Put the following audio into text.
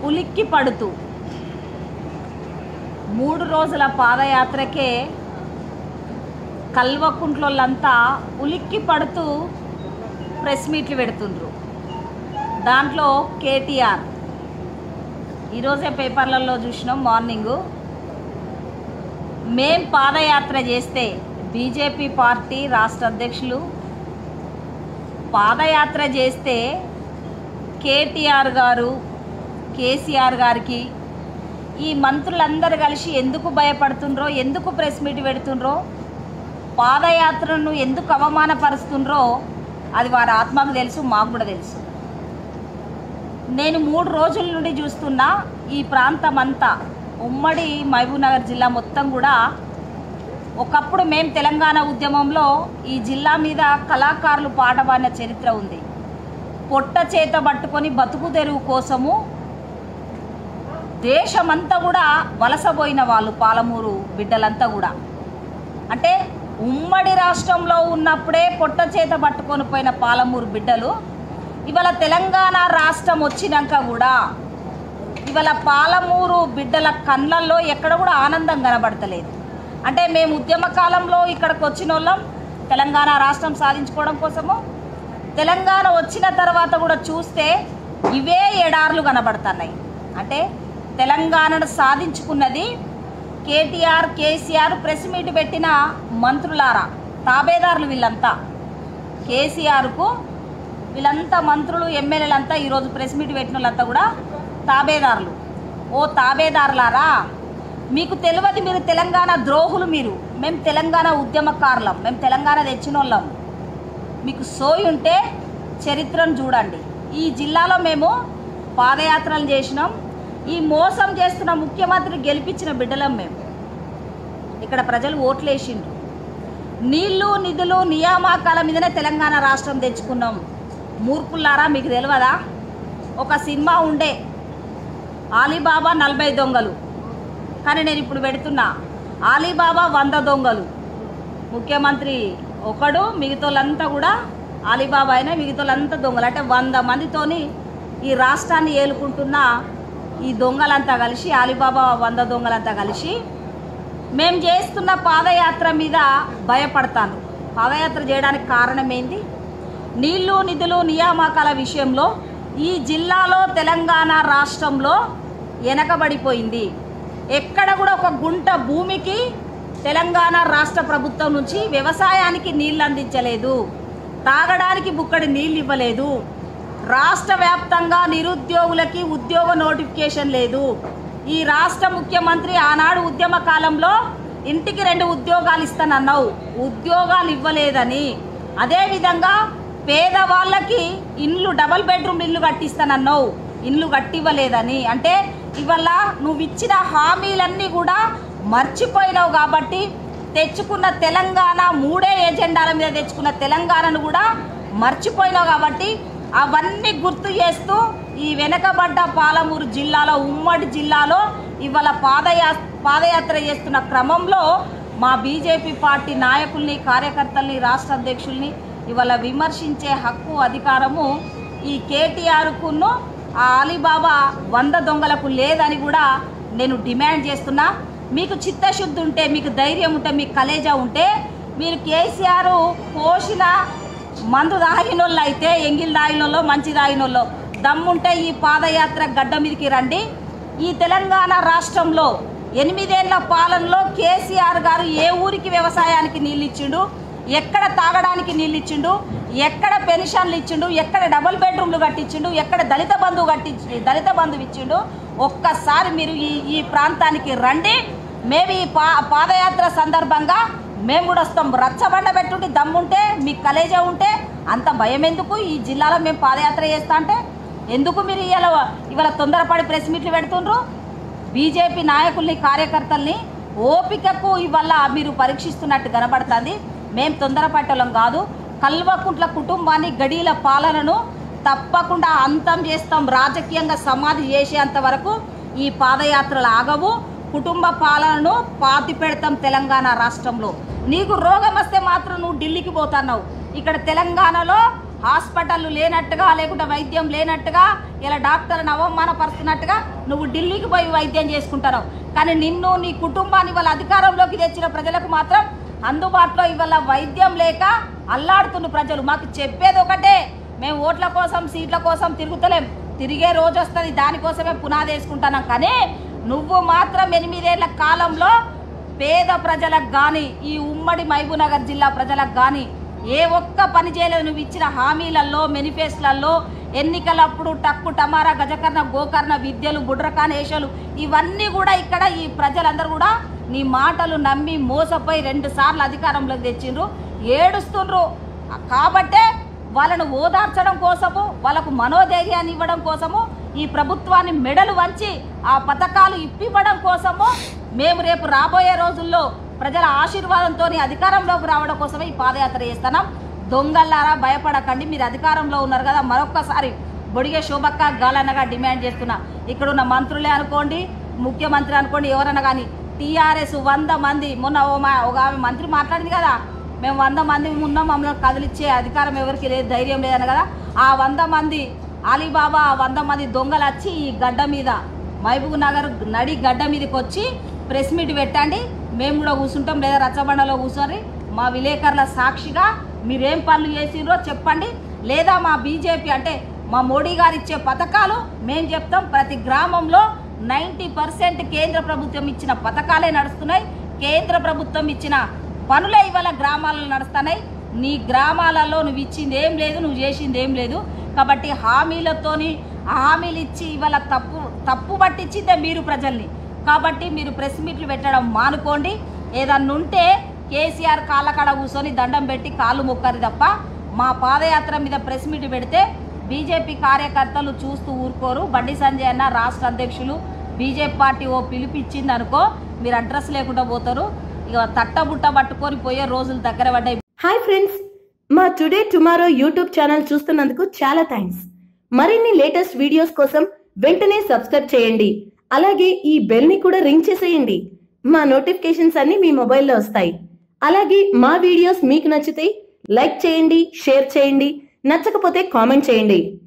ఉలిక్కి పడుతూ మూడు రోజుల పాదయాత్రకే కల్వకుంట్లోళ్ళంతా ఉలిక్కి పడుతూ ప్రెస్ మీట్లు పెడుతుండ్రు దాంట్లో కేటీఆర్ ఈరోజే పేపర్లలో చూసినాం మార్నింగు మేం పాదయాత్ర చేస్తే బీజేపీ పార్టీ రాష్ట్ర అధ్యక్షులు పాదయాత్ర చేస్తే కేటీఆర్ గారు కేసీఆర్ గారికి ఈ మంత్రులందరూ కలిసి ఎందుకు భయపడుతుండ్రో ఎందుకు ప్రెస్ మీట్ పెడుతుండ్రో పాదయాత్రను ఎందుకు అవమానపరుస్తుండ్రో అది వారి ఆత్మకు తెలుసు మాకు కూడా తెలుసు నేను మూడు రోజుల నుండి చూస్తున్నా ఈ ప్రాంతం అంతా ఉమ్మడి మహబూబ్నగర్ జిల్లా మొత్తం కూడా ఒకప్పుడు మేం తెలంగాణ ఉద్యమంలో ఈ జిల్లా మీద కళాకారులు పాట పాడిన చరిత్ర ఉంది పొట్ట చేత పట్టుకొని బతుకు తెరువు కోసము దేశమంతా కూడా వలసపోయిన వాళ్ళు పాలమూరు బిడ్డలంతా కూడా అంటే ఉమ్మడి రాష్ట్రంలో ఉన్నప్పుడే పొట్ట చేత పట్టుకొని పోయిన పాలమూరు బిడ్డలు ఇవాళ తెలంగాణ రాష్ట్రం వచ్చినాక కూడా ఇవాళ పాలమూరు బిడ్డల కళ్ళల్లో ఎక్కడ కూడా ఆనందం కనబడతలేదు అంటే మేము ఉద్యమ కాలంలో ఇక్కడికి వచ్చిన వాళ్ళం తెలంగాణ రాష్ట్రం సాధించుకోవడం కోసము తెలంగాణ వచ్చిన తర్వాత కూడా చూస్తే ఇవే ఎడార్లు కనబడుతున్నాయి అంటే తెలంగాణను సాధించుకున్నది కేటీఆర్ కేసీఆర్ ప్రెస్ మీట్ పెట్టిన మంత్రులారా తాబేదారులు వీళ్ళంతా కేసీఆర్కు వీళ్ళంతా మంత్రులు ఎమ్మెల్యేలంతా ఈరోజు ప్రెస్ మీట్ పెట్టిన వాళ్ళంతా కూడా తాబేదారులు ఓ తాబేదారులారా మీకు తెలియదు మీరు తెలంగాణ ద్రోహులు మీరు మేము తెలంగాణ ఉద్యమకారులం మేము తెలంగాణ తెచ్చిన వాళ్ళం మీకు సోయి ఉంటే చరిత్రను చూడండి ఈ జిల్లాలో మేము పాదయాత్రలు చేసినాం ఈ మోసం చేస్తున్న ముఖ్యమంత్రి గెలిపించిన బిడ్డలం మేము ఇక్కడ ప్రజలు ఓట్లేసిండ్రు నీళ్లు నిధులు నియామకాల మీదనే తెలంగాణ రాష్ట్రం తెచ్చుకున్నాం మూర్ఖుల్లారా మీకు తెలియదా ఒక సినిమా ఉండే ఆలీబాబా నలభై దొంగలు కానీ నేను ఇప్పుడు పెడుతున్నా ఆలీబాబా వంద దొంగలు ముఖ్యమంత్రి ఒకడు మిగతాలంతా కూడా ఆలీబాబా అయినా మిగతాలంతా దొంగలు అంటే వంద మందితోని ఈ రాష్ట్రాన్ని ఏలుకుంటున్న ఈ దొంగలంతా కలిసి ఆలీబాబా వంద దొంగలంతా కలిసి మేము చేస్తున్న పాదయాత్ర మీద భయపడతాను పాదయాత్ర చేయడానికి కారణం ఏంది నీళ్లు నిధులు నియామకాల విషయంలో ఈ జిల్లాలో తెలంగాణ రాష్ట్రంలో వెనకబడిపోయింది ఎక్కడ కూడా ఒక గుంట భూమికి తెలంగాణ రాష్ట్ర ప్రభుత్వం నుంచి వ్యవసాయానికి నీళ్ళు అందించలేదు తాగడానికి బుక్కడి నీళ్ళు ఇవ్వలేదు రాష్ట్ర వ్యాప్తంగా నిరుద్యోగులకి ఉద్యోగ నోటిఫికేషన్ లేదు ఈ రాష్ట్ర ముఖ్యమంత్రి ఆనాడు ఉద్యమ కాలంలో ఇంటికి రెండు ఉద్యోగాలు ఇస్తానన్నావు ఉద్యోగాలు ఇవ్వలేదని అదేవిధంగా పేదవాళ్ళకి ఇండ్లు డబల్ బెడ్రూమ్ ఇల్లు కట్టిస్తానన్నావు ఇండ్లు కట్టివ్వలేదని అంటే ఇవల్ల నువ్వు ఇచ్చిన హామీలన్నీ కూడా మర్చిపోయినావు కాబట్టి తెచ్చుకున్న తెలంగాణ మూడే ఏజెండాల మీద తెచ్చుకున్న తెలంగాణను కూడా మర్చిపోయినావు కాబట్టి అవన్నీ గుర్తు చేస్తూ ఈ వెనకబడ్డ పాలమూరు జిల్లాలో ఉమ్మడి జిల్లాలో ఇవాళ పాదయా పాదయాత్ర చేస్తున్న క్రమంలో మా బీజేపీ పార్టీ నాయకుల్ని కార్యకర్తల్ని రాష్ట్ర అధ్యక్షుల్ని ఇవాళ విమర్శించే హక్కు అధికారము ఈ కేటీఆర్కును ఆ అలీబాబా వంద దొంగలకు లేదని కూడా నేను డిమాండ్ చేస్తున్నా మీకు చిత్తశుద్ధి ఉంటే మీకు ధైర్యం ఉంటే మీకు కలేజా ఉంటే మీరు కేసీఆర్ పోసిన మందు తాగినోళ్ళు అయితే ఎంగిల్ తాగినోళ్ళు మంచి తాగినోళ్ళు దమ్ముంటే ఈ పాదయాత్ర గడ్డ మీదకి రండి ఈ తెలంగాణ రాష్ట్రంలో ఎనిమిదేళ్ల పాలనలో కేసీఆర్ గారు ఏ ఊరికి వ్యవసాయానికి నీళ్ళు ఇచ్చిండు ఎక్కడ తాగడానికి నీళ్ళు ఇచ్చిండు ఎక్కడ పెన్షన్లు ఇచ్చిండు ఎక్కడ డబుల్ బెడ్రూమ్లు కట్టించిండు ఎక్కడ దళిత బంధువు కట్టించి దళిత బంధువు ఇచ్చిండు ఒక్కసారి మీరు ఈ ఈ ప్రాంతానికి రండి మేము ఈ పా పాదయాత్ర సందర్భంగా మేము కూడా వస్తాం రచ్చబండ పెట్టుండి దమ్ముంటే మీకు కలేజా ఉంటే అంత భయం ఎందుకు ఈ జిల్లాలో మేము పాదయాత్ర చేస్తా అంటే ఎందుకు మీరు ఇవాళ ఇవాళ తొందరపడి ప్రెస్ మీట్లు పెడుతుండ్రు బీజేపీ నాయకుల్ని కార్యకర్తల్ని ఓపికకు ఇవాళ మీరు పరీక్షిస్తున్నట్టు కనబడుతుంది మేము తొందరపట్టలం కాదు కల్వకుంట్ల కుటుంబాన్ని గడీల పాలనను తప్పకుండా అంతం చేస్తాం రాజకీయంగా సమాధి చేసేంత వరకు ఈ పాదయాత్రలు ఆగవు కుటుంబ పాలనను పాతి పెడతాం తెలంగాణ రాష్ట్రంలో నీకు రోగం వస్తే మాత్రం నువ్వు ఢిల్లీకి పోతున్నావు ఇక్కడ తెలంగాణలో హాస్పిటల్ లేనట్టుగా లేకుంటే వైద్యం లేనట్టుగా ఇలా డాక్టర్ని అవమానపరుస్తున్నట్టుగా నువ్వు ఢిల్లీకి పోయి వైద్యం చేసుకుంటారు కానీ నిన్ను నీ కుటుంబాన్ని వాళ్ళ అధికారంలోకి తెచ్చిన ప్రజలకు మాత్రం అందుబాటులో ఇవాళ వైద్యం లేక అల్లాడుతున్న ప్రజలు మాకు చెప్పేది ఒకటే మేము ఓట్ల కోసం సీట్ల కోసం తిరుగుతలేం తిరిగే రోజు వస్తుంది దానికోసమే పునాది వేసుకుంటున్నాం కానీ నువ్వు మాత్రం ఎనిమిదేళ్ల కాలంలో పేద ప్రజలకు కానీ ఈ ఉమ్మడి మహబూబ్నగర్ జిల్లా ప్రజలకు కానీ ఏ ఒక్క పని చేయలేదు నువ్వు ఇచ్చిన హామీలలో మేనిఫెస్టోలలో ఎన్నికలప్పుడు టక్కు టమారా గజకర్ణ గోకర్ణ విద్యలు బుడ్రకానేషలు ఇవన్నీ కూడా ఇక్కడ ఈ ప్రజలందరూ కూడా నీ మాటలు నమ్మి మోసపోయి రెండు సార్లు అధికారంలోకి తెచ్చిండ్రు ఏడుస్తుండ్రు కాబట్టే వాళ్ళను ఓదార్చడం కోసము వాళ్ళకు మనోధైర్యాన్ని ఇవ్వడం కోసము ఈ ప్రభుత్వాన్ని మెడలు వంచి ఆ పథకాలు ఇప్పివ్వడం కోసము మేము రేపు రాబోయే రోజుల్లో ప్రజల ఆశీర్వాదంతో అధికారంలోకి రావడం కోసమే ఈ పాదయాత్ర చేస్తున్నాం దొంగల్లారా భయపడకండి మీరు అధికారంలో ఉన్నారు కదా మరొక్కసారి బొడిగే శోభక్క గాలన్నగా డిమాండ్ చేస్తున్నా ఇక్కడున్న మంత్రులే అనుకోండి ముఖ్యమంత్రి అనుకోండి ఎవరన్నా కానీ టీఆర్ఎస్ వంద మంది మొన్న ఓ మా ఒక ఆమె మంత్రి మాట్లాడింది కదా మేము వంద మంది ఉన్నాం మమ్మల్ని కదిలిచ్చే అధికారం ఎవరికి లేదు ధైర్యం లేదని కదా ఆ వంద మంది అలీబాబా ఆ వంద మంది దొంగలు వచ్చి ఈ గడ్డ మీద మహబూబ్ నగర్ నడి గడ్డ మీదకి వచ్చి ప్రెస్ మీట్ పెట్టండి మేము కూడా కూర్చుంటాం లేదా రచ్చబండలో కూర్చొని మా విలేకరుల సాక్షిగా మీరేం పనులు చేసిండ్రో చెప్పండి లేదా మా బీజేపీ అంటే మా మోడీ గారు ఇచ్చే పథకాలు మేము చెప్తాం ప్రతి గ్రామంలో నైంటీ పర్సెంట్ కేంద్ర ప్రభుత్వం ఇచ్చిన పథకాలే నడుస్తున్నాయి కేంద్ర ప్రభుత్వం ఇచ్చిన పనులే ఇవాళ గ్రామాలలో నడుస్తున్నాయి నీ గ్రామాలలో నువ్వు ఇచ్చింది ఏం లేదు నువ్వు చేసింది ఏం లేదు కాబట్టి హామీలతోని ఆ హామీలు ఇచ్చి ఇవాళ తప్పు తప్పు పట్టించిందే మీరు ప్రజల్ని కాబట్టి మీరు ప్రెస్ మీట్లు పెట్టడం మానుకోండి ఏదన్నా ఉంటే కేసీఆర్ కాళ్ళ కాడ కూర్చొని దండం పెట్టి కాళ్ళు మొక్కరు తప్ప మా పాదయాత్ర మీద ప్రెస్ మీట్ పెడితే బీజేపీ కార్యకర్తలు చూస్తూ ఊరుకోరు బండి సంజయ్ అన్న రాష్ట్ర అధ్యక్షులు బీజేపీ పార్టీ ఓ పిలిపిచ్చింది అనుకో మీరు అడ్రస్ లేకుండా పోతారు ఇక తట్టబుట్ట పట్టుకొని పోయే రోజులు దగ్గర పడ్డాయి హాయ్ ఫ్రెండ్స్ మా టుడే టుమారో యూట్యూబ్ ఛానల్ చూస్తున్నందుకు చాలా థ్యాంక్స్ మరిన్ని లేటెస్ట్ వీడియోస్ కోసం వెంటనే సబ్స్క్రైబ్ చేయండి అలాగే ఈ బెల్ ని కూడా రింగ్ చేసేయండి మా నోటిఫికేషన్స్ అన్ని మీ మొబైల్లో వస్తాయి అలాగే మా వీడియోస్ మీకు నచ్చితే లైక్ చేయండి షేర్ చేయండి నచ్చకపోతే కామెంట్ చేయండి